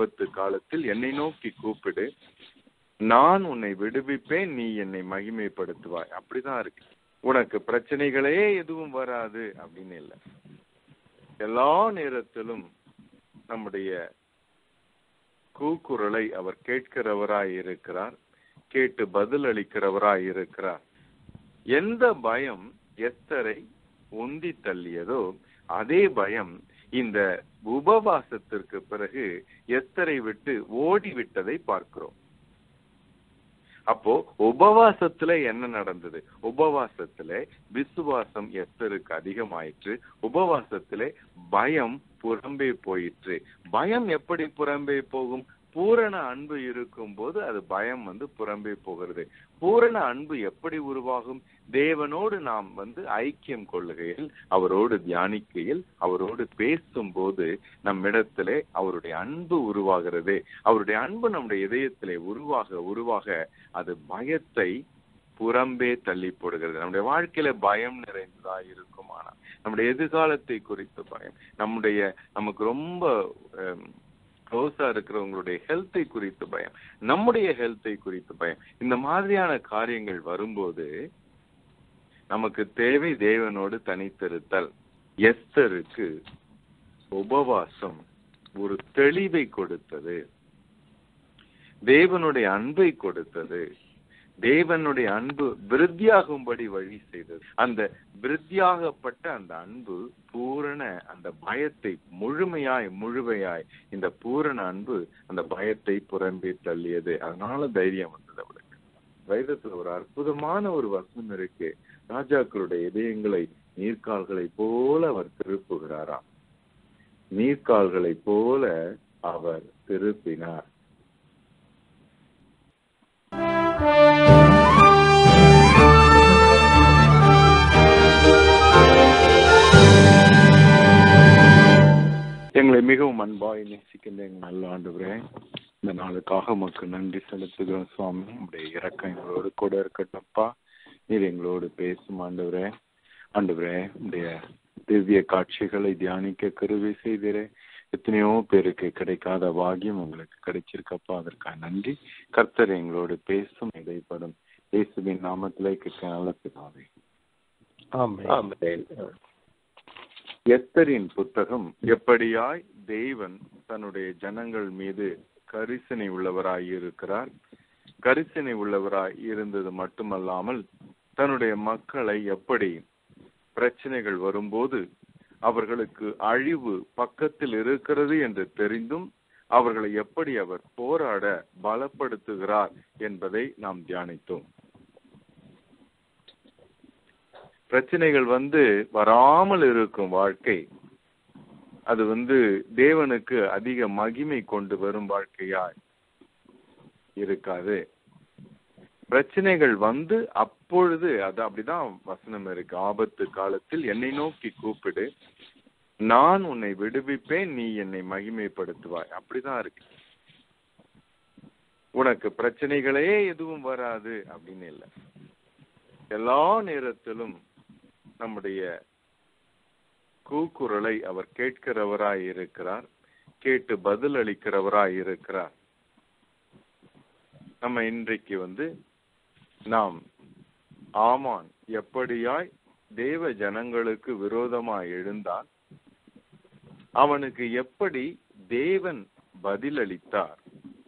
ஆபத்து காலத்தில் என்னை நோக்கி கூப்பிடு நான் உன்னை விடுவிப்பேன் நீ என்னை மகிமைப்படுத்துவாய் அப்படிதான் இருக்கு உனக்கு பிரச்சனைகளே எதுவும் வராது அப்படின்னு இல்லை எல்லா நேரத்திலும் நம்முடைய கூக்குரலை அவர் கேட்கிறவராய் இருக்கிறார் கேட்டு பதில் அளிக்கிறவராய் இருக்கிறார் எந்த பயம் எஸ்தரை உந்தி தள்ளியதோ அதே பயம் இந்த உபவாசத்திற்கு பிறகு எஸ்தரை விட்டு ஓடிவிட்டதை பார்க்கிறோம் அப்போ உபவாசத்துல என்ன நடந்தது உபவாசத்துல விசுவாசம் எஸ்தருக்கு அதிகமாயிற்று உபவாசத்திலே பயம் புறம்பே போயிற்று பயம் எப்படி புறம்பே போகும் பூரண அன்பு இருக்கும் போது அது பயம் வந்து புறம்பே போகிறது பூரண அன்பு எப்படி உருவாகும் தேவனோடு நாம் வந்து ஐக்கியம் கொள்ளுகையில் அவரோடு தியானிக்கையில் அவரோடு பேசும்போது நம்மிடத்திலே அவருடைய அன்பு உருவாகிறது அவருடைய அன்பு நம்முடைய இதயத்திலே உருவாக உருவாக அது பயத்தை புறம்பே தள்ளி போடுகிறது நம்முடைய வாழ்க்கையில பயம் நிறைந்ததா இருக்குமானா நம்முடைய எதிர்காலத்தை குறித்த பயம் நம்முடைய நமக்கு ரொம்ப க்ளோஸா இருக்கிறவங்களுடைய ஹெல்த்தை குறித்து பயம் நம்முடைய ஹெல்த்தை குறித்து பயம் இந்த மாதிரியான காரியங்கள் வரும்போது நமக்கு தேவை தேவனோடு தனித்திருத்தல் எஸ்தருக்கு உபவாசம் ஒரு தெளிவை கொடுத்தது தேவனுடைய அன்பை கொடுத்தது தேவனுடைய அன்பு விருத்தியாகும்படி வழி செய்தது அந்த விருத்தியாகப்பட்ட அந்த அன்பு பூரண அந்த பயத்தை முழுமையாய் முழுமையாய் இந்த பூரண அன்பு அந்த பயத்தை புறம்பே தள்ளியது அதனால தைரியம் வந்தது அவளுக்கு வேதத்துல ஒரு அற்புதமான ஒரு வசனம் இருக்கு ராஜாக்களுடைய இதயங்களை நீர்க்கால்களை போல அவர் திருப்புகிறாராம் நீர்க்கால்களை போல அவர் திருப்பினார் எங்களை மிகவும் அன்பாய் நேசிக்கின்ற எங்கள் நல்ல ஆண்டுகிறே இந்த நாளுக்காக உமக்கு நன்றி செலுத்துகிறோம் சுவாமி உங்களுடைய இறக்கம் எங்களோடு கூட இருக்கட்டும்ப்பா நீர் எங்களோடு பேசும் ஆண்டவரே ஆண்டவரே உடைய திவ்ய காட்சிகளை தியானிக்க கருவி செய்திரே எத்தனையோ பேருக்கு கிடைக்காத பாகியம் உங்களுக்கு கிடைச்சிருக்கப்பா அதற்காக நன்றி கர்த்தர் எங்களோடு பேசும் இடைப்படும் இயேசுவின் நாமத்திலே கேட்க நல்ல பிதாவே எஸ்தரின் புத்தகம் எப்படியாய் தேவன் தன்னுடைய ஜனங்கள் மீது கரிசனை உள்ளவராய் இருக்கிறார் கரிசனை உள்ளவராய் இருந்தது மட்டுமல்லாமல் தன்னுடைய மக்களை எப்படி பிரச்சனைகள் வரும்போது அவர்களுக்கு அழிவு பக்கத்தில் இருக்கிறது என்று தெரிந்தும் அவர்களை எப்படி அவர் போராட பலப்படுத்துகிறார் என்பதை நாம் தியானித்தோம் பிரச்சனைகள் வந்து வராமல் இருக்கும் வாழ்க்கை அது வந்து தேவனுக்கு அதிக மகிமை கொண்டு வரும் வாழ்க்கையாய் இருக்காது பிரச்சனைகள் வந்து அப்பொழுது அது அப்படிதான் வசனம் இருக்கு ஆபத்து காலத்தில் என்னை நோக்கி கூப்பிடு நான் உன்னை விடுவிப்பேன் நீ என்னை மகிமைப்படுத்துவாய் அப்படிதான் இருக்கு உனக்கு பிரச்சனைகளே எதுவும் வராது அப்படின்னு இல்லை எல்லா நேரத்திலும் நம்முடைய கூக்குரலை அவர் கேட்கிறவராய் இருக்கிறார் கேட்டு பதில் அளிக்கிறவராய் இருக்கிறார் நம்ம இன்றைக்கு வந்து நாம் ஆமான் எப்படியாய் தேவ ஜனங்களுக்கு விரோதமாய் எழுந்தான் அவனுக்கு எப்படி தேவன் பதிலளித்தார்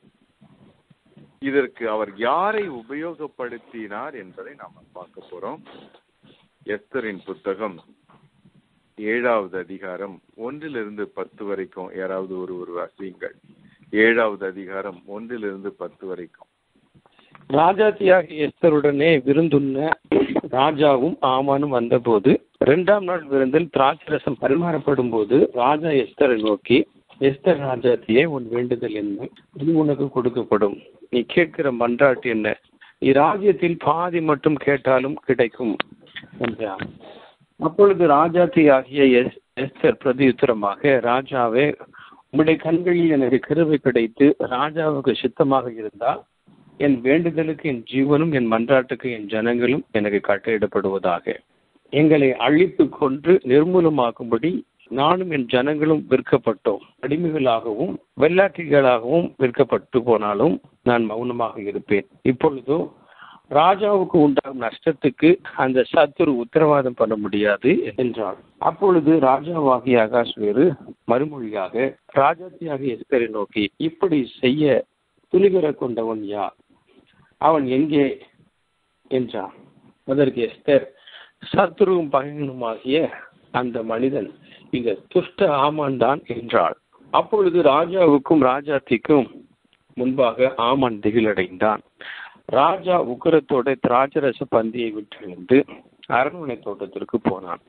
இதற்கு அவர் யாரை உபயோகப்படுத்தினார் என்பதை நாம பார்க்க போறோம் எஸ்தரின் புத்தகம் ஏழாவது அதிகாரம் ஒன்றிலிருந்து பத்து வரைக்கும் யாராவது ஒரு ஒரு வாசியுங்கள் ஏழாவது அதிகாரம் ஒன்றிலிருந்து பத்து வரைக்கும் ராஜாத்தியாக எஸ்தருடனே விருந்துண்ண ராஜாவும் ஆமானும் வந்தபோது இரண்டாம் நாள் விருந்தில் திராட்சரசம் பரிமாறப்படும் போது ராஜா எஸ்தரை நோக்கி எஸ்தர் ராஜாத்தியே உன் வேண்டுதல் என்ன இது உனக்கு கொடுக்கப்படும் நீ கேட்கிற மன்றாட்டு என்ன நீ ராஜ்யத்தில் பாதி மட்டும் கேட்டாலும் கிடைக்கும் என்றார் அப்பொழுது ராஜாத்தி ஆகிய எஸ் எஸ்தர் பிரதியுத்தரமாக ராஜாவே உம்முடைய கண்களில் எனக்கு கிருவை கிடைத்து ராஜாவுக்கு சித்தமாக இருந்தால் என் வேண்டுதலுக்கு என் ஜீவனும் என் மன்றாட்டுக்கு என் ஜனங்களும் எனக்கு கட்டளையிடப்படுவதாக எங்களை அழித்து கொன்று நிர்மூலமாக்கும்படி நானும் என் ஜனங்களும் விற்கப்பட்டோம் அடிமைகளாகவும் வெள்ளாட்டிகளாகவும் விற்கப்பட்டு போனாலும் நான் மௌனமாக இருப்பேன் இப்பொழுதோ ராஜாவுக்கு உண்டாகும் நஷ்டத்துக்கு அந்த சத்துரு உத்தரவாதம் பண்ண முடியாது என்றார் அப்பொழுது ராஜாவாகிய ஆகாஷ்வேறு மறுமொழியாக ராஜாத்தியாக எஸ்தரை நோக்கி இப்படி செய்ய துணிகர கொண்டவன் யார் அவன் எங்கே என்றான் அதற்கு எஸ்தர் சத்துருவும் பகைவனுமாகிய அந்த மனிதன் இந்த துஷ்ட ஆமான் தான் என்றாள் அப்பொழுது ராஜாவுக்கும் ராஜாத்திக்கும் முன்பாக ஆமான் திகிலடைந்தான் ராஜா உக்கரத்தோட திராட்சரச பந்தியை விட்டெழுந்து அரண்மனை தோட்டத்திற்கு போனான்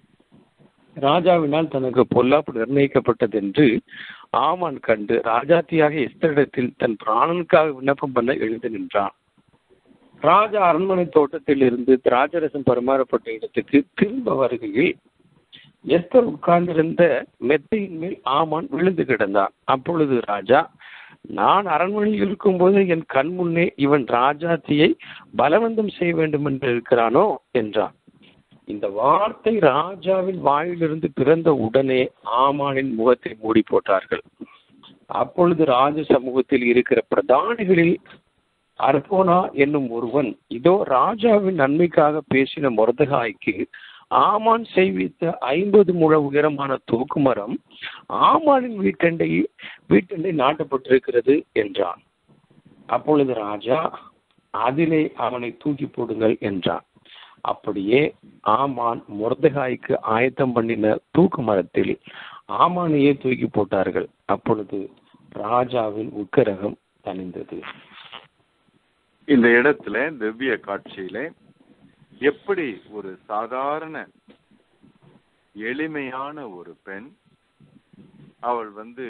ராஜாவினால் தனக்கு பொல்லாப்பு நிர்ணயிக்கப்பட்டதென்று ஆமான் கண்டு ராஜாத்தியாக எஸ்தரிடத்தில் தன் பிராணனுக்காக விண்ணப்பம் பண்ண எழுந்து நின்றான் ராஜா அரண்மனை தோட்டத்தில் இருந்து திராட்சரசம் பரிமாறப்பட்ட இடத்துக்கு திரும்ப வருகையில் எஸ்தர் உட்கார்ந்திருந்த மெத்தையின் மேல் ஆமான் விழுந்து கிடந்தான் அப்பொழுது ராஜா நான் அரண்மனையில் இருக்கும்போது என் கண் முன்னே இவன் ராஜாத்தியை பலவந்தம் செய்ய வேண்டும் என்று இருக்கிறானோ என்றான் இந்த வார்த்தை ராஜாவின் வாயிலிருந்து பிறந்த உடனே ஆமானின் முகத்தை மூடி போட்டார்கள் அப்பொழுது ராஜ சமூகத்தில் இருக்கிற பிரதானிகளில் அர்போனா என்னும் ஒருவன் இதோ ராஜாவின் நன்மைக்காக பேசின மொரதகாய்க்கு ஆமான் செய்வித்த ஐம்பது முழ உயரமான தூக்கு மரம் ஆமானின் வீட்டண்டை வீட்டண்டை நாட்டப்பட்டிருக்கிறது என்றான் அப்பொழுது ராஜா அதிலே அவனை தூக்கி போடுங்கள் என்றான் அப்படியே ஆமான் முரதகாய்க்கு ஆயத்தம் பண்ணின தூக்கு மரத்தில் ஆமானையே தூக்கி போட்டார்கள் அப்பொழுது ராஜாவின் உக்கரகம் தணிந்தது இந்த இடத்துல திவ்ய காட்சியில எப்படி ஒரு சாதாரண எளிமையான ஒரு பெண் அவள் வந்து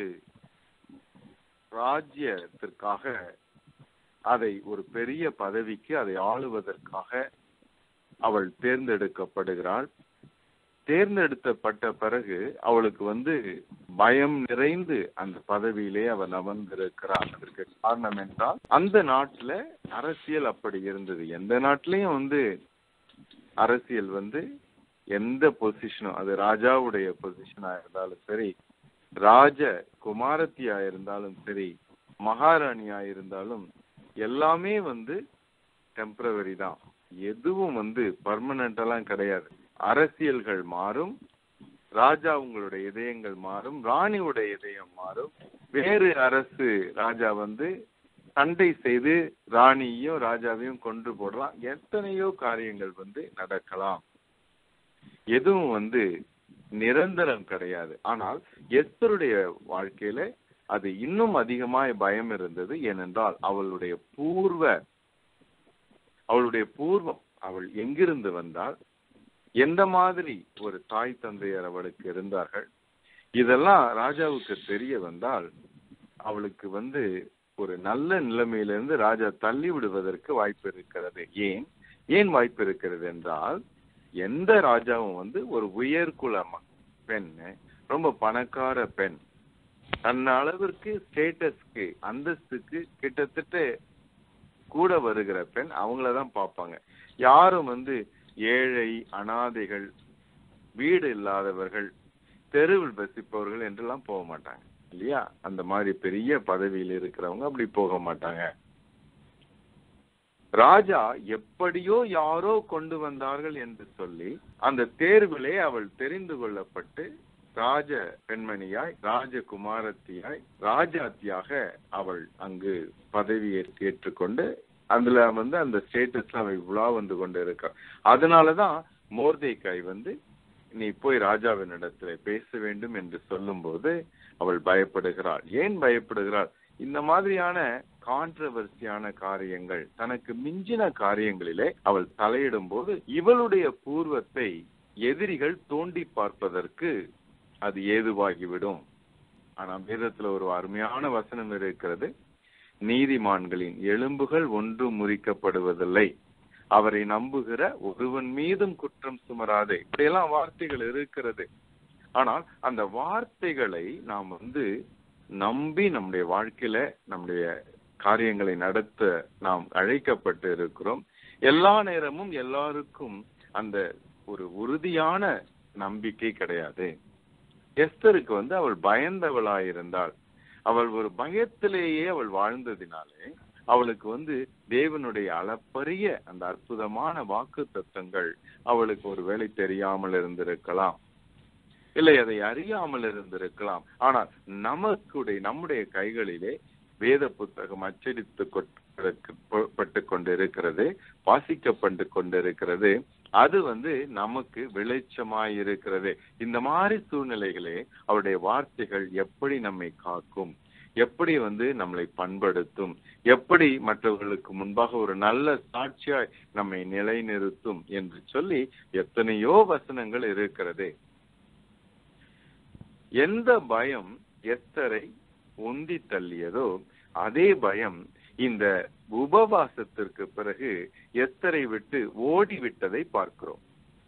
ராஜ்யத்திற்காக அதை ஒரு பெரிய பதவிக்கு அதை ஆளுவதற்காக அவள் தேர்ந்தெடுக்கப்படுகிறாள் தேர்ந்தெடுக்கப்பட்ட பிறகு அவளுக்கு வந்து பயம் நிறைந்து அந்த பதவியிலே அவள் அமர்ந்திருக்கிறாள் அதற்கு காரணம் என்றால் அந்த நாட்டுல அரசியல் அப்படி இருந்தது எந்த நாட்டிலையும் வந்து அரசியல் வந்து எந்த பொசிஷனும் அது ராஜாவுடைய பொசிஷனா இருந்தாலும் சரி ராஜ குமாரத்தியா இருந்தாலும் சரி மகாராணியா இருந்தாலும் எல்லாமே வந்து டெம்பரவரி தான் எதுவும் வந்து பர்மனண்டெல்லாம் கிடையாது அரசியல்கள் மாறும் ராஜா உங்களுடைய இதயங்கள் மாறும் ராணியுடைய இதயம் மாறும் வேறு அரசு ராஜா வந்து சண்டை செய்து ராணியையும் ராஜாவையும் கொன்று போடலாம் எத்தனையோ காரியங்கள் வந்து நடக்கலாம் எதுவும் வந்து நிரந்தரம் கிடையாது ஆனால் எஸ்தருடைய வாழ்க்கையில அது இன்னும் அதிகமாய் பயம் இருந்தது ஏனென்றால் அவளுடைய பூர்வ அவளுடைய பூர்வம் அவள் எங்கிருந்து வந்தால் எந்த மாதிரி ஒரு தாய் தந்தையர் அவளுக்கு இருந்தார்கள் இதெல்லாம் ராஜாவுக்கு தெரிய வந்தால் அவளுக்கு வந்து ஒரு நல்ல நிலைமையிலிருந்து ராஜா தள்ளி விடுவதற்கு வாய்ப்பு இருக்கிறது ஏன் ஏன் வாய்ப்பு இருக்கிறது என்றால் எந்த ராஜாவும் வந்து ஒரு உயர்குல பெண் ரொம்ப பணக்கார பெண் தன் அளவிற்கு ஸ்டேட்டஸ்க்கு அந்தஸ்துக்கு கிட்டத்தட்ட கூட வருகிற பெண் அவங்களதான் பார்ப்பாங்க யாரும் வந்து ஏழை அனாதைகள் வீடு இல்லாதவர்கள் தெருவில் வசிப்பவர்கள் என்றெல்லாம் போக மாட்டாங்க இல்லையா அந்த மாதிரி பெரிய பதவியில் இருக்கிறவங்க அப்படி போக மாட்டாங்க ராஜா எப்படியோ யாரோ கொண்டு வந்தார்கள் என்று சொல்லி அந்த தேர்விலே அவள் தெரிந்து கொள்ளப்பட்டு ராஜ பெண்மணியாய் ராஜகுமாரத்தியாய் ராஜாத்தியாக அவள் அங்கு பதவியை ஏற்றுக்கொண்டு அதுல வந்து அந்த ஸ்டேட்டஸ்ல அவள் உலா வந்து கொண்டு இருக்கா அதனாலதான் மோர்தேக்காய் வந்து நீ போய் ராஜாவின் இடத்துல பேச வேண்டும் என்று சொல்லும்போது அவள் பயப்படுகிறாள் ஏன் பயப்படுகிறாள் இந்த மாதிரியான கான்ட்ரவர்சியான காரியங்கள் தனக்கு மிஞ்சின காரியங்களிலே அவள் தலையிடும் போது இவளுடைய பூர்வத்தை எதிரிகள் தோண்டி பார்ப்பதற்கு அது ஏதுவாகிவிடும் ஆனா வேதத்துல ஒரு அருமையான வசனம் இருக்கிறது நீதிமான்களின் எலும்புகள் ஒன்றும் முறிக்கப்படுவதில்லை அவரை நம்புகிற ஒருவன் மீதும் குற்றம் சுமராதே இப்படியெல்லாம் வார்த்தைகள் இருக்கிறது ஆனால் அந்த வார்த்தைகளை நாம் வந்து நம்பி நம்முடைய வாழ்க்கையில நம்முடைய காரியங்களை நடத்த நாம் அழைக்கப்பட்டு இருக்கிறோம் எல்லா நேரமும் எல்லாருக்கும் அந்த ஒரு உறுதியான நம்பிக்கை கிடையாது எஸ்தருக்கு வந்து அவள் பயந்தவளாயிருந்தாள் அவள் ஒரு பயத்திலேயே அவள் வாழ்ந்ததினாலே அவளுக்கு வந்து தேவனுடைய அளப்பரிய அந்த அற்புதமான வாக்கு தத்தங்கள் அவளுக்கு ஒருவேளை தெரியாமல் இருந்திருக்கலாம் இல்லை அதை அறியாமல் இருந்திருக்கலாம் ஆனால் நமக்குடைய நம்முடைய கைகளிலே வேத புத்தகம் அச்சடித்து பட்டு கொண்டிருக்கிறது வாசிக்கப்பட்டு கொண்டிருக்கிறது அது வந்து நமக்கு வெளிச்சமாய் இருக்கிறது இந்த மாதிரி சூழ்நிலைகளே அவருடைய வார்த்தைகள் எப்படி நம்மை காக்கும் எப்படி வந்து நம்மளை பண்படுத்தும் எப்படி மற்றவர்களுக்கு முன்பாக ஒரு நல்ல சாட்சியாய் நம்மை நிலைநிறுத்தும் என்று சொல்லி எத்தனையோ வசனங்கள் இருக்கிறது எந்த பயம் எஸ்தரை உந்தி தள்ளியதோ அதே பயம் இந்த உபவாசத்திற்கு பிறகு எஸ்தரை விட்டு ஓடிவிட்டதை பார்க்கிறோம்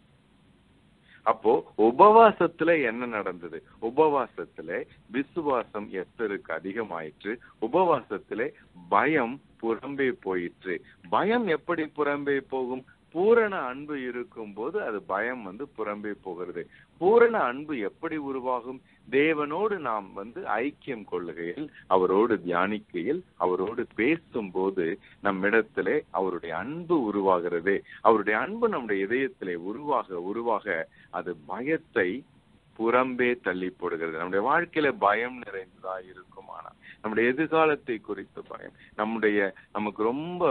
அப்போ உபவாசத்துல என்ன நடந்தது உபவாசத்துல விசுவாசம் எஸ்தருக்கு அதிகமாயிற்று உபவாசத்திலே பயம் புறம்பே போயிற்று பயம் எப்படி புறம்பே போகும் பூரண அன்பு இருக்கும் போது அது பயம் வந்து புறம்பே போகிறது பூரண அன்பு எப்படி உருவாகும் தேவனோடு நாம் வந்து ஐக்கியம் கொள்ளுகையில் அவரோடு தியானிக்கையில் அவரோடு பேசும்போது நம்மிடத்திலே அவருடைய அன்பு உருவாகிறது அவருடைய அன்பு நம்முடைய இதயத்திலே உருவாக உருவாக அது பயத்தை புறம்பே தள்ளி போடுகிறது நம்முடைய வாழ்க்கையில பயம் நிறைந்ததா இருக்குமானா நம்முடைய எதிர்காலத்தை குறித்த பயம் நம்முடைய நமக்கு ரொம்ப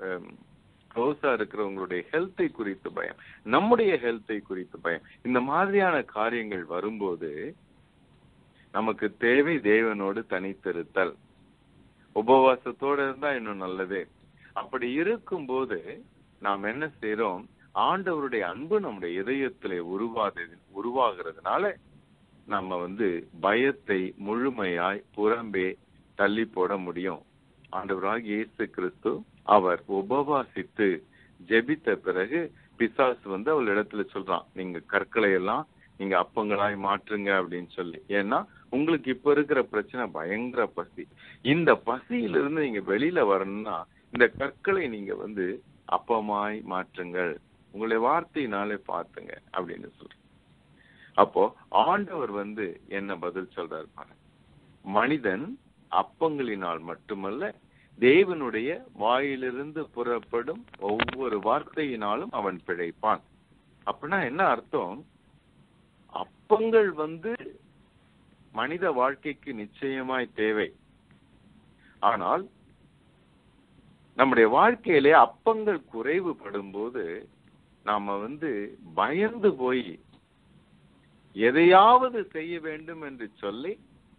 க்ளோஸா இருக்கிறவங்களுடைய ஹெல்த்தை குறித்து பயம் நம்முடைய ஹெல்த்தை குறித்து பயம் இந்த மாதிரியான காரியங்கள் வரும்போது நமக்கு தேவை தேவனோடு தனித்திருத்தல் உபவாசத்தோட இருந்தா இன்னும் நல்லது அப்படி இருக்கும்போது நாம் என்ன செய்யறோம் ஆண்டவருடைய அன்பு நம்முடைய இதயத்திலே உருவாது உருவாகிறதுனால நம்ம வந்து பயத்தை முழுமையாய் புறம்பே தள்ளி போட முடியும் ஆண்டவராக இயேசு கிறிஸ்து அவர் உபவாசித்து ஜெபித்த பிறகு பிசாசு வந்து அவள் இடத்துல சொல்றான் நீங்க கற்களை எல்லாம் நீங்க அப்பங்களாய் மாற்றுங்க அப்படின்னு சொல்லி ஏன்னா உங்களுக்கு இப்ப இருக்கிற பிரச்சனை பயங்கர பசி இந்த பசியிலிருந்து நீங்க வெளியில வரணும்னா இந்த கற்களை நீங்க வந்து அப்பமாய் மாற்றுங்கள் உங்களுடைய வார்த்தையினாலே பார்த்துங்க அப்படின்னு சொல்ற அப்போ ஆண்டவர் வந்து என்ன பதில் சொல்றாரு பாருங்க மனிதன் அப்பங்களினால் மட்டுமல்ல தேவனுடைய வாயிலிருந்து புறப்படும் ஒவ்வொரு வார்த்தையினாலும் அவன் பிழைப்பான் அப்படின்னா என்ன அர்த்தம் அப்பங்கள் வந்து மனித வாழ்க்கைக்கு நிச்சயமாய் தேவை ஆனால் நம்முடைய வாழ்க்கையிலே அப்பங்கள் குறைவுபடும் போது நாம வந்து பயந்து போய் எதையாவது செய்ய வேண்டும் என்று சொல்லி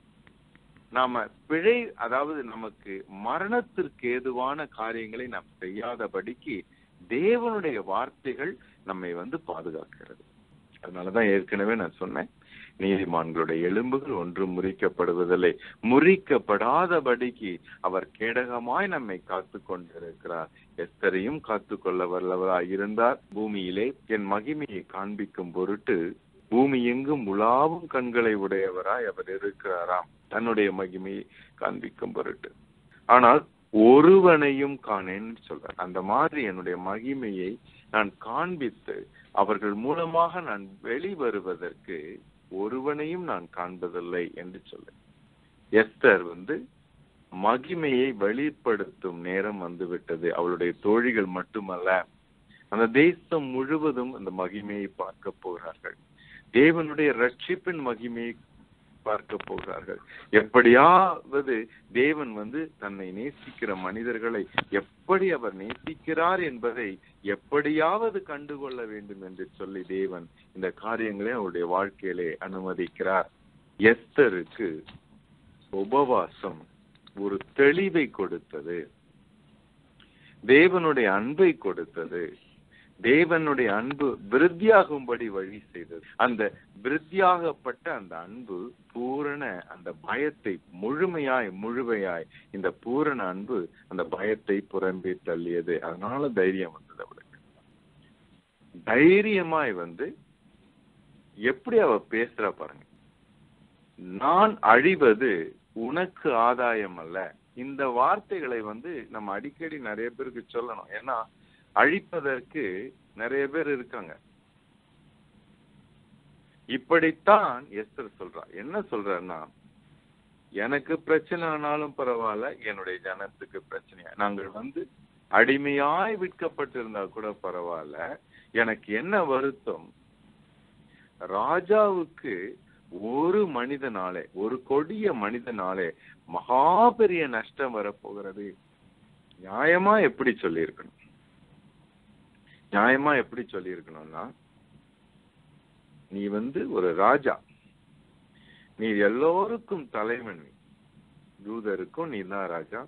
நாம பிழை அதாவது நமக்கு மரணத்திற்கு ஏதுவான காரியங்களை நாம் செய்யாதபடிக்கு தேவனுடைய வார்த்தைகள் நம்மை வந்து பாதுகாக்கிறது அதனாலதான் ஏற்கனவே நான் சொன்னேன் நீதிமான்களுடைய எலும்புகள் ஒன்றும் முறிக்கப்படுவதில்லை முறிக்கப்படாதபடிக்கு அவர் கேடகமாய் நம்மை காத்து கொண்டிருக்கிறார் எஸ்தரையும் காத்து கொள்ள வல்லவராய் இருந்தார் பூமியிலே என் மகிமையை காண்பிக்கும் பொருட்டு பூமி எங்கும் உலாவும் கண்களை உடையவராய் அவர் இருக்கிறாராம் தன்னுடைய மகிமையை காண்பிக்கும் பொருட்டு ஆனால் ஒருவனையும் காணேன்னு சொல்றார் அந்த மாதிரி என்னுடைய மகிமையை நான் காண்பித்து அவர்கள் மூலமாக நான் வெளிவருவதற்கு ஒருவனையும் நான் காண்பதில்லை என்று சொல்ல எஸ்தர் வந்து மகிமையை வெளிப்படுத்தும் நேரம் வந்துவிட்டது அவளுடைய தோழிகள் மட்டுமல்ல அந்த தேசம் முழுவதும் அந்த மகிமையை பார்க்க போகிறார்கள் தேவனுடைய ரட்சிப்பின் மகிமையை பார்க்க போகிறார்கள் எப்படியாவது தேவன் வந்து தன்னை நேசிக்கிற மனிதர்களை எப்படி அவர் நேசிக்கிறார் என்பதை எப்படியாவது கண்டுகொள்ள வேண்டும் என்று சொல்லி தேவன் இந்த காரியங்களை அவருடைய வாழ்க்கையிலே அனுமதிக்கிறார் எஸ்தருக்கு உபவாசம் ஒரு தெளிவை கொடுத்தது தேவனுடைய அன்பை கொடுத்தது தேவனுடைய அன்பு விருத்தியாகும்படி வழி செய்தது அந்த விருத்தியாகப்பட்ட அந்த அன்பு பூரண அந்த பயத்தை முழுமையாய் முழுமையாய் இந்த பூரண அன்பு அந்த பயத்தை புறம்பே தள்ளியது அதனால தைரியம் வந்தது அவளுக்கு தைரியமாய் வந்து எப்படி அவ பேசுற பாருங்க நான் அழிவது உனக்கு ஆதாயம் அல்ல இந்த வார்த்தைகளை வந்து நம்ம அடிக்கடி நிறைய பேருக்கு சொல்லணும் ஏன்னா அழிப்பதற்கு நிறைய பேர் இருக்காங்க இப்படித்தான் எஸ்தர் சொல்றா என்ன சொல்றன்னா எனக்கு பிரச்சனை ஆனாலும் பரவாயில்ல என்னுடைய ஜனத்துக்கு பிரச்சனையா நாங்கள் வந்து அடிமையாய் விற்கப்பட்டிருந்தா கூட பரவாயில்ல எனக்கு என்ன வருத்தம் ராஜாவுக்கு ஒரு மனிதனாலே ஒரு கொடிய மனிதனாலே மகா பெரிய நஷ்டம் வரப்போகிறது நியாயமா எப்படி சொல்லியிருக்கணும் நியாயமா எப்படி சொல்லியிருக்கணும்னா நீ வந்து ஒரு ராஜா நீ எல்லோருக்கும் தலைவன் நீ யூதருக்கும் நீ தான் ராஜா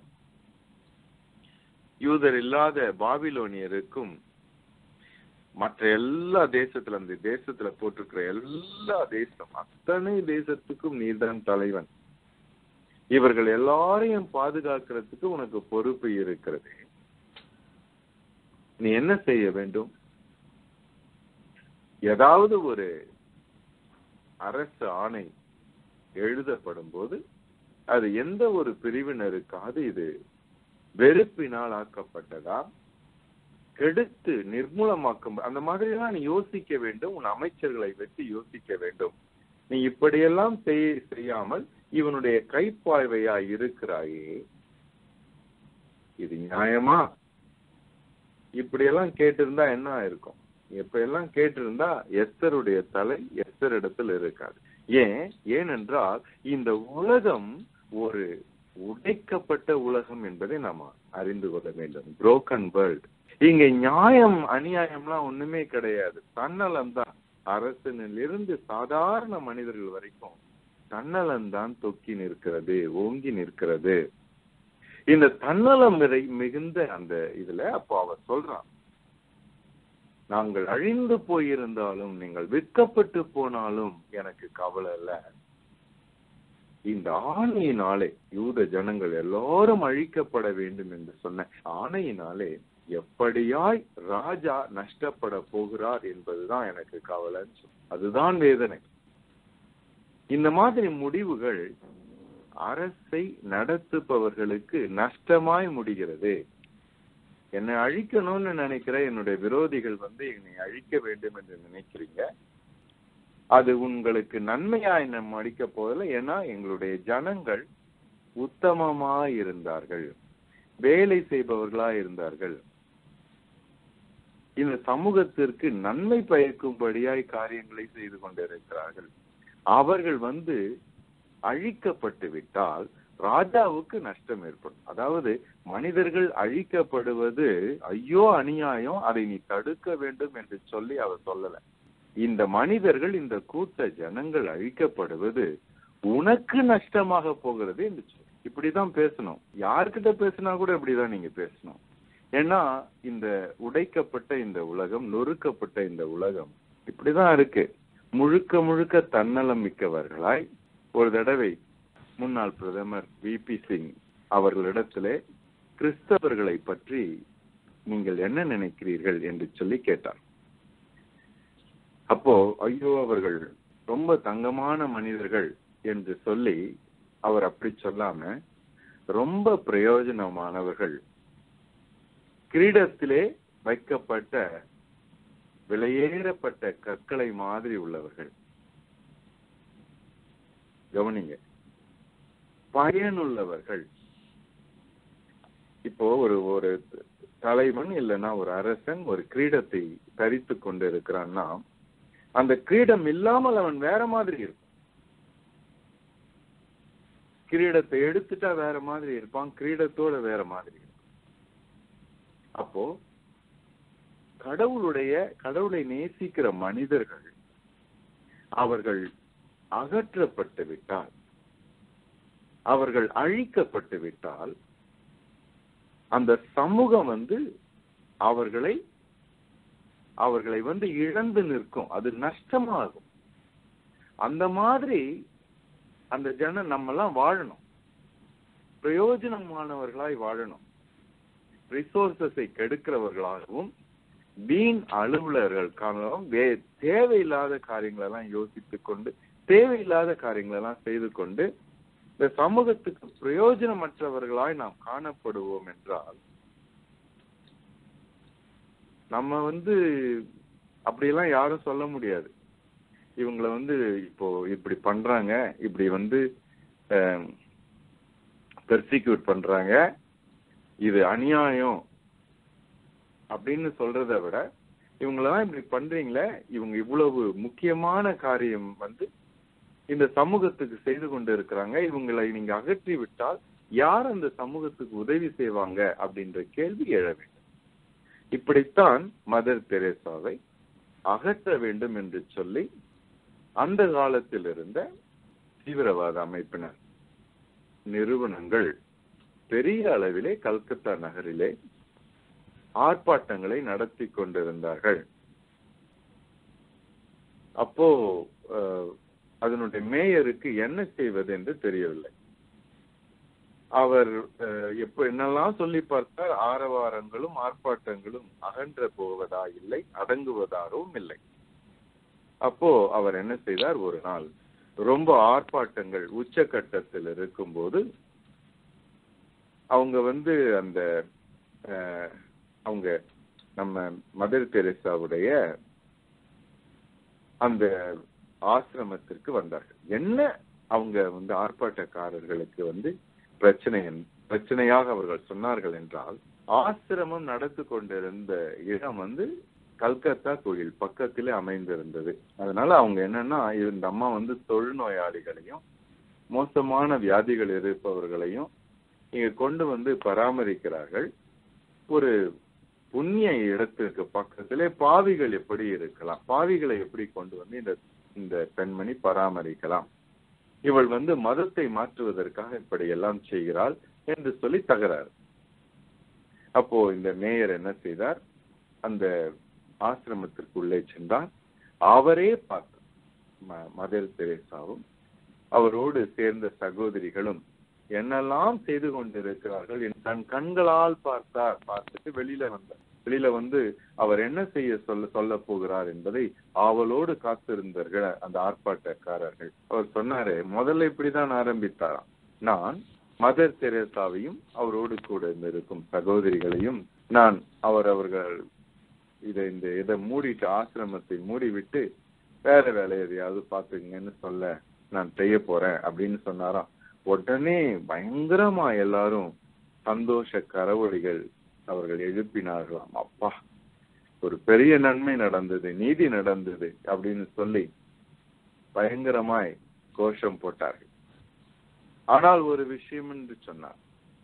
யூதர் இல்லாத பாபிலோனியருக்கும் மற்ற எல்லா தேசத்துல அந்த தேசத்துல போட்டிருக்கிற எல்லா தேசம் அத்தனை தேசத்துக்கும் நீதான் தலைவன் இவர்கள் எல்லாரையும் பாதுகாக்கிறதுக்கு உனக்கு பொறுப்பு இருக்கிறது நீ என்ன செய்ய வேண்டும் ஏதாவது ஒரு அரசு ஆணை எழுதப்படும் போது அது எந்த ஒரு பிரிவினருக்காவது இது வெறுப்பினால் ஆக்கப்பட்டதா கெடுத்து நிர்மூலமாக்கும் அந்த மாதிரி எல்லாம் நீ யோசிக்க வேண்டும் உன் அமைச்சர்களை வச்சு யோசிக்க வேண்டும் நீ இப்படியெல்லாம் செய் செய்யாமல் இவனுடைய கைப்பாய்வையா இருக்கிறாயே இது நியாயமா இப்படியெல்லாம் கேட்டிருந்தா என்ன ஆயிருக்கும் இப்ப எல்லாம் கேட்டிருந்தா எஸ்தருடைய தலை எஸ்தர் இடத்துல இருக்காது ஏன் ஏனென்றால் இந்த உலகம் ஒரு உடைக்கப்பட்ட உலகம் என்பதை நாம அறிந்து கொள்ள வேண்டும் புரோக்கன் வேர்ல்ட் இங்க நியாயம் அநியாயம்லாம் ஒண்ணுமே கிடையாது தன்னலம் தான் அரசனில் இருந்து சாதாரண மனிதர்கள் வரைக்கும் தன்னலம் தான் தொக்கி நிற்கிறது ஓங்கி நிற்கிறது இந்த தன்னலம் மிரை- மிகுந்த அந்த இதுல அப்போ அவர் சொல்றான் நாங்கள் அழிந்து போயிருந்தாலும் நீங்கள் விற்கப்பட்டு போனாலும் எனக்கு கவலை இல்ல இந்த ஆணையினாலே யூத ஜனங்கள் எல்லாரும் அழிக்கப்பட வேண்டும் என்று சொன்ன ஆணையினாலே எப்படியாய் ராஜா நஷ்டப்பட போகிறார் என்பதுதான் எனக்கு கவலைன்னு சொல் அதுதான் வேதனை இந்த மாதிரி முடிவுகள் அரசை நடத்துபவர்களுக்கு நஷ்டமாய் முடிகிறது என்னை அழிக்கணும்னு நினைக்கிற என்னுடைய விரோதிகள் வந்து என்னை அழிக்க வேண்டும் என்று நினைக்கிறீங்க அது உங்களுக்கு நன்மையா என்ன அடிக்க போதில்லை ஏன்னா எங்களுடைய ஜனங்கள் உத்தமமாய் இருந்தார்கள் வேலை செய்பவர்களாய் இருந்தார்கள் இந்த சமூகத்திற்கு நன்மை பயக்கும்படியாய் காரியங்களை செய்து கொண்டிருக்கிறார்கள் அவர்கள் வந்து அழிக்கப்பட்டு விட்டால் ராஜாவுக்கு நஷ்டம் ஏற்படும் அதாவது மனிதர்கள் அழிக்கப்படுவது ஐயோ அநியாயம் அதை நீ தடுக்க வேண்டும் என்று சொல்லி அவர் சொல்லல இந்த மனிதர்கள் இந்த கூட்ட ஜனங்கள் அழிக்கப்படுவது உனக்கு நஷ்டமாக போகிறது என்று சொல்லி இப்படிதான் பேசணும் யார்கிட்ட பேசினா கூட இப்படிதான் நீங்க பேசணும் ஏன்னா இந்த உடைக்கப்பட்ட இந்த உலகம் நொறுக்கப்பட்ட இந்த உலகம் இப்படிதான் இருக்கு முழுக்க முழுக்க தன்னலம் மிக்கவர்களாய் ஒரு தடவை முன்னாள் பிரதமர் வி பி சிங் அவர்களிடத்திலே கிறிஸ்தவர்களை பற்றி நீங்கள் என்ன நினைக்கிறீர்கள் என்று சொல்லி கேட்டார் அப்போ ஐயோ அவர்கள் ரொம்ப தங்கமான மனிதர்கள் என்று சொல்லி அவர் அப்படி சொல்லாம ரொம்ப பிரயோஜனமானவர்கள் கிரீடத்திலே வைக்கப்பட்ட விலையேறப்பட்ட கற்களை மாதிரி உள்ளவர்கள் கவனிங்க பயனுள்ளவர்கள் இப்போ ஒரு ஒரு தலைவன் இல்லைன்னா ஒரு அரசன் ஒரு கிரீடத்தை தரித்து கொண்டு இருக்கிறான்னா அந்த கிரீடம் இல்லாமல் அவன் வேற மாதிரி இருக்கும் கிரீடத்தை எடுத்துட்டா வேற மாதிரி இருப்பான் கிரீடத்தோட வேற மாதிரி இருக்கும் அப்போ கடவுளுடைய கடவுளை நேசிக்கிற மனிதர்கள் அவர்கள் அகற்றப்பட்டு விட்டால் அவர்கள் அழிக்கப்பட்டு விட்டால் அந்த சமூகம் வந்து அவர்களை அவர்களை வந்து இழந்து நிற்கும் அது நஷ்டமாகும் அந்த மாதிரி அந்த ஜனம் நம்மெல்லாம் வாழணும் பிரயோஜனமானவர்களாய் வாழணும் ரிசோர்சஸை கெடுக்கிறவர்களாகவும் வீண் அலுவலர்களுக்காகவும் வே தேவையில்லாத காரியங்களை எல்லாம் யோசித்துக் கொண்டு தேவையில்லாத காரியங்களை எல்லாம் செய்து கொண்டு இந்த சமூகத்துக்கு பிரயோஜனமற்றவர்களாய் நாம் காணப்படுவோம் என்றால் நம்ம வந்து அப்படியெல்லாம் யாரும் சொல்ல முடியாது இவங்கள வந்து இப்போ இப்படி பண்றாங்க இப்படி வந்து பெர்சிக்யூட் பண்றாங்க இது அநியாயம் அப்படின்னு சொல்றதை விட இவங்களெல்லாம் இப்படி பண்றீங்களே இவங்க இவ்வளவு முக்கியமான காரியம் வந்து இந்த சமூகத்துக்கு செய்து கொண்டு இருக்கிறாங்க இவங்களை நீங்க அகற்றி விட்டால் யார் அந்த சமூகத்துக்கு உதவி செய்வாங்க அப்படின்ற கேள்வி எழ வேண்டும் இப்படித்தான் மதர் தெரேசாவை அகற்ற வேண்டும் என்று சொல்லி அந்த காலத்தில் இருந்த தீவிரவாத அமைப்பினர் நிறுவனங்கள் பெரிய அளவிலே கல்கத்தா நகரிலே ஆர்ப்பாட்டங்களை நடத்தி கொண்டிருந்தார்கள் அப்போ அதனுடைய மேயருக்கு என்ன செய்வது என்று தெரியவில்லை அவர் எப்ப என்னெல்லாம் சொல்லி பார்த்தார் ஆரவாரங்களும் ஆர்ப்பாட்டங்களும் அகன்ற போவதா இல்லை அடங்குவதாகவும் இல்லை அப்போ அவர் என்ன செய்தார் ஒரு நாள் ரொம்ப ஆர்ப்பாட்டங்கள் உச்சகட்டத்தில் இருக்கும்போது அவங்க வந்து அந்த அவங்க நம்ம மதர் தெரேசாவுடைய அந்த ஆசிரமத்திற்கு வந்தார்கள் என்ன அவங்க வந்து ஆர்ப்பாட்டக்காரர்களுக்கு வந்து பிரச்சனை பிரச்சனையாக அவர்கள் சொன்னார்கள் என்றால் ஆசிரமம் நடத்து கொண்டிருந்த இடம் வந்து கல்கத்தா கோயில் பக்கத்திலே அமைந்திருந்தது அதனால அவங்க என்னன்னா இந்த அம்மா வந்து தொழுநோயாளிகளையும் மோசமான வியாதிகள் இருப்பவர்களையும் இங்க கொண்டு வந்து பராமரிக்கிறார்கள் ஒரு புண்ணிய இடத்திற்கு பக்கத்திலே பாவிகள் எப்படி இருக்கலாம் பாவிகளை எப்படி கொண்டு வந்து இந்த இந்த பெண்மணி பராமரிக்கலாம் இவள் வந்து மதத்தை மாற்றுவதற்காக இப்படி எல்லாம் செய்கிறாள் என்று சொல்லி தகராறு அப்போ இந்த மேயர் என்ன செய்தார் அந்த ஆசிரமத்திற்கு உள்ளே சென்றார் அவரே பார்த்தார் மதர் தெரேசாவும் அவரோடு சேர்ந்த சகோதரிகளும் என்னெல்லாம் செய்து கொண்டிருக்கிறார்கள் தன் கண்களால் பார்த்தார் பார்த்துட்டு வெளியில வந்தார் வெளியில வந்து அவர் என்ன செய்ய சொல்ல சொல்ல போகிறார் என்பதை ஆவலோடு காத்திருந்தார்கள் அந்த ஆர்ப்பாட்டக்காரர்கள் அவர் சொன்னாரு முதல்ல இப்படிதான் ஆரம்பித்தாராம் நான் மதர் தெரேசாவையும் அவரோடு கூட இருக்கும் சகோதரிகளையும் நான் அவர் அவர்கள் இதை இந்த இதை மூடிட்டு ஆசிரமத்தை மூடிவிட்டு வேற வேலை எதையாவது பாத்துக்கங்கன்னு சொல்ல நான் செய்ய போறேன் அப்படின்னு சொன்னாராம் உடனே பயங்கரமா எல்லாரும் சந்தோஷ கரவொலிகள் அவர்கள் எழுப்பினார்களாம் அப்பா ஒரு பெரிய நன்மை நடந்தது நீதி நடந்தது அப்படின்னு சொல்லி பயங்கரமாய் கோஷம் போட்டார்கள் ஆனால் ஒரு விஷயம் என்று சொன்னார்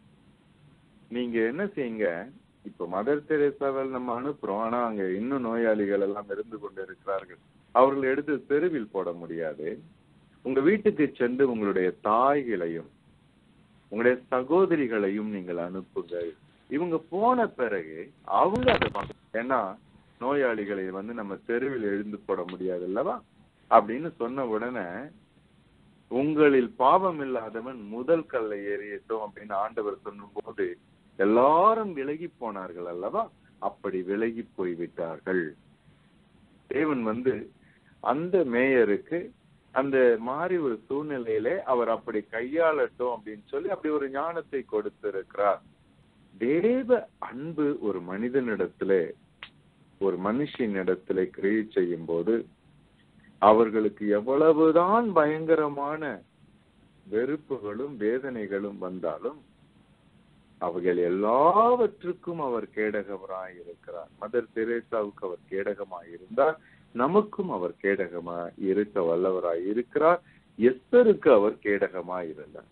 நீங்க என்ன செய்யுங்க இப்ப மதர் தெரேசாவில் நம்ம அனுப்புறோம் ஆனா அங்க இன்னும் நோயாளிகள் எல்லாம் இருந்து கொண்டு இருக்கிறார்கள் அவர்கள் எடுத்து தெருவில் போட முடியாது உங்க வீட்டுக்கு சென்று உங்களுடைய தாய்களையும் உங்களுடைய சகோதரிகளையும் நீங்கள் அனுப்புங்கள் இவங்க போன பிறகு அவங்க அதை ஏன்னா நோயாளிகளை வந்து நம்ம தெருவில் எழுந்து போட முடியாது அல்லவா அப்படின்னு சொன்ன உடனே உங்களில் பாவம் இல்லாதவன் முதல் கல்லை ஏறியட்டும் அப்படின்னு ஆண்டவர் சொல்லும் போது எல்லாரும் விலகி போனார்கள் அல்லவா அப்படி விலகி போய்விட்டார்கள் தேவன் வந்து அந்த மேயருக்கு அந்த மாறி ஒரு சூழ்நிலையிலே அவர் அப்படி கையாளட்டும் அப்படின்னு சொல்லி அப்படி ஒரு ஞானத்தை கொடுத்திருக்கிறார் தேவ அன்பு ஒரு மனிதனிடத்திலே ஒரு மனுஷனிடத்திலே கிரியை செய்யும் போது அவர்களுக்கு எவ்வளவுதான் பயங்கரமான வெறுப்புகளும் வேதனைகளும் வந்தாலும் அவைகள் எல்லாவற்றுக்கும் அவர் கேடகவராய் இருக்கிறார் மதர் தெரேசாவுக்கு அவர் கேடகமாய் இருந்தார் நமக்கும் அவர் கேடகமாய் இருக்க வல்லவராய் இருக்கிறார் எஸ்தருக்கு அவர் கேடகமாய் இருந்தார்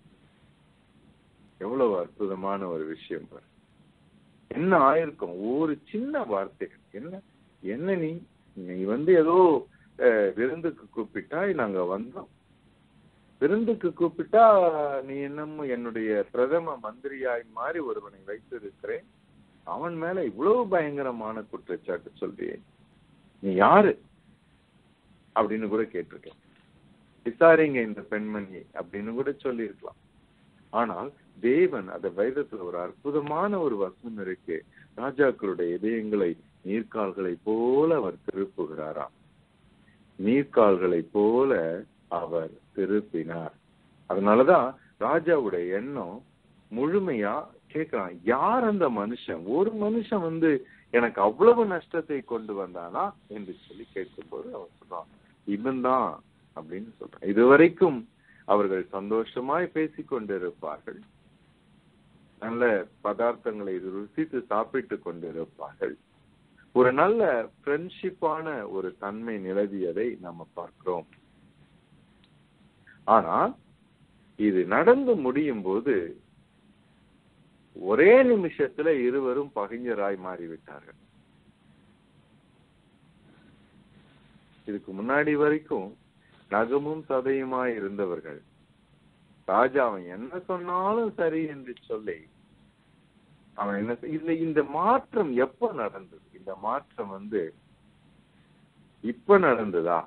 எவ்வளவு அற்புதமான ஒரு விஷயம் பாரு என்ன ஆயிருக்கும் ஒரு சின்ன வார்த்தைகள் என்ன என்ன நீ நீ வந்து ஏதோ விருந்துக்கு கூப்பிட்டாய் நாங்க வந்தோம் விருந்துக்கு கூப்பிட்டா நீ என்னமோ என்னுடைய பிரதம மந்திரியாய் மாறி ஒருவனை வைத்திருக்கிறேன் அவன் மேல இவ்வளவு பயங்கரமான குற்றச்சாட்டு சொல்றியே நீ யாரு அப்படின்னு கூட கேட்டிருக்கேன் விசாரிங்க இந்த பெண்மணி அப்படின்னு கூட சொல்லி இருக்கலாம் ஆனால் தேவன் அந்த வைரத்துல ஒரு அற்புதமான ஒரு வசனம் இருக்கு ராஜாக்களுடைய இதயங்களை நீர்க்கால்களை போல அவர் திருப்புகிறாராம் நீர்க்கால்களை போல அவர் திருப்பினார் அதனாலதான் ராஜாவுடைய எண்ணம் முழுமையா கேட்கிறான் யார் அந்த மனுஷன் ஒரு மனுஷன் வந்து எனக்கு அவ்வளவு நஷ்டத்தை கொண்டு வந்தானா என்று சொல்லி கேட்கும்போது அவர் சொல்றான் இவன் தான் அப்படின்னு சொல்றான் இதுவரைக்கும் அவர்கள் சந்தோஷமாய் பேசிக் கொண்டிருப்பார்கள் நல்ல பதார்த்தங்களை ருசித்து சாப்பிட்டுக் கொண்டிருப்பார்கள் ஒரு நல்ல ஃப்ரெண்ட்ஷிப்பான ஒரு தன்மை நிலவியதை நம்ம பார்க்கிறோம் ஆனா இது நடந்து முடியும் போது ஒரே நிமிஷத்துல இருவரும் பகைஞராய் மாறிவிட்டார்கள் இதுக்கு முன்னாடி வரைக்கும் நகமும் சதையுமாய் இருந்தவர்கள் ராஜா அவன் என்ன சொன்னாலும் சரி என்று சொல்லி அவன் என்ன செய்- இல்ல இந்த மாற்றம் எப்ப நடந்தது இந்த மாற்றம் வந்து இப்ப நடந்ததா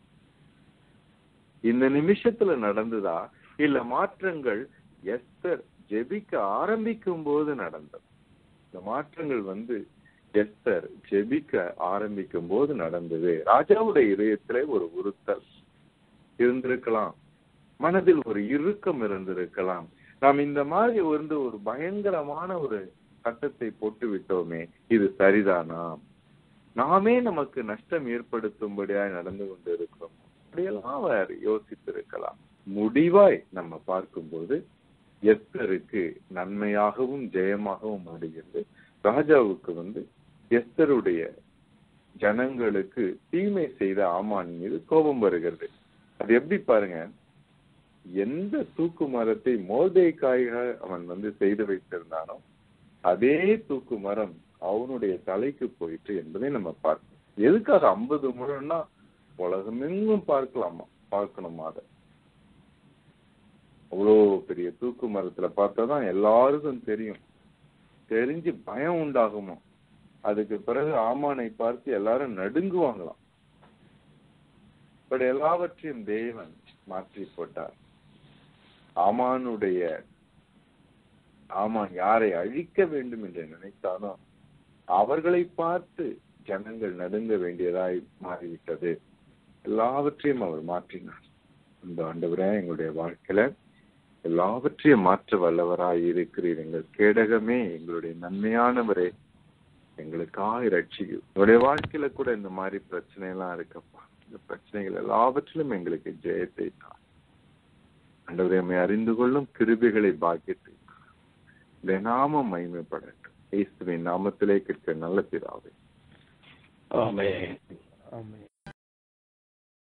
இந்த நிமிஷத்துல நடந்ததா இல்ல மாற்றங்கள் எஸ்தர் ஜெபிக்க ஆரம்பிக்கும் போது நடந்தது இந்த மாற்றங்கள் வந்து எஸ்தர் ஜெபிக்க ஆரம்பிக்கும் போது நடந்தது ராஜாவுடைய இதயத்திலே ஒரு உறுத்தல் இருந்திருக்கலாம் மனதில் ஒரு இறுக்கம் இருந்திருக்கலாம் நாம் இந்த மாதிரி வந்து ஒரு பயங்கரமான ஒரு சட்டத்தை போட்டு விட்டோமே இது சரிதானா நாமே நமக்கு நஷ்டம் ஏற்படுத்தும்படியாய் நடந்து கொண்டு இருக்கிறோம் அப்படியெல்லாம் அவர் யோசித்திருக்கலாம் முடிவாய் நம்ம பார்க்கும்போது எஸ்தருக்கு நன்மையாகவும் ஜெயமாகவும் முடிகிறது ராஜாவுக்கு வந்து எஸ்தருடைய ஜனங்களுக்கு தீமை செய்த ஆமான் மீது கோபம் வருகிறது அது எப்படி பாருங்க எந்த தூக்கு மரத்தை மோதைக்காயாக அவன் வந்து செய்து வைத்திருந்தானோ அதே தூக்கு மரம் அவனுடைய தலைக்கு போயிட்டு என்பதை நம்ம பார்க்கணும் எதுக்காக ஐம்பது முழம்னா உலகமெங்கும் பார்க்கலாமா பார்க்கணுமா அதை அவ்வளோ பெரிய தூக்கு மரத்துல பார்த்தாதான் எல்லாருக்கும் தெரியும் தெரிஞ்சு பயம் உண்டாகுமா அதுக்கு பிறகு ஆமானை பார்த்து எல்லாரும் நடுங்குவாங்களாம் பட் எல்லாவற்றையும் தேவன் மாற்றி போட்டார் ஆமானுடைய ஆமான் யாரை அழிக்க வேண்டும் என்று நினைத்தானோ அவர்களை பார்த்து ஜனங்கள் நடுங்க வேண்டியதாய் மாறிவிட்டது எல்லாவற்றையும் அவர் மாற்றினார் இந்த ஆண்டவரே எங்களுடைய வாழ்க்கையில எல்லாவற்றையும் மாற்ற வல்லவராய் இருக்கிறீர் எங்கள் கேடகமே எங்களுடைய நன்மையானவரே எங்களுக்காக ரட்சிக்கும் எங்களுடைய வாழ்க்கையில கூட இந்த மாதிரி பிரச்சனை எல்லாம் இருக்கப்பா இந்த பிரச்சனைகள் எல்லாவற்றிலும் எங்களுக்கு ஜெயத்தை தான் ஆண்டவரே நம்மை அறிந்து கொள்ளும் கிருபிகளை பாக்கியத்தை இந்த நாமம் மகிமைப்படட்டும் இயேசுவின் நாமத்திலே கேட்க நல்ல பிதாவே ஆமென் ஆமென்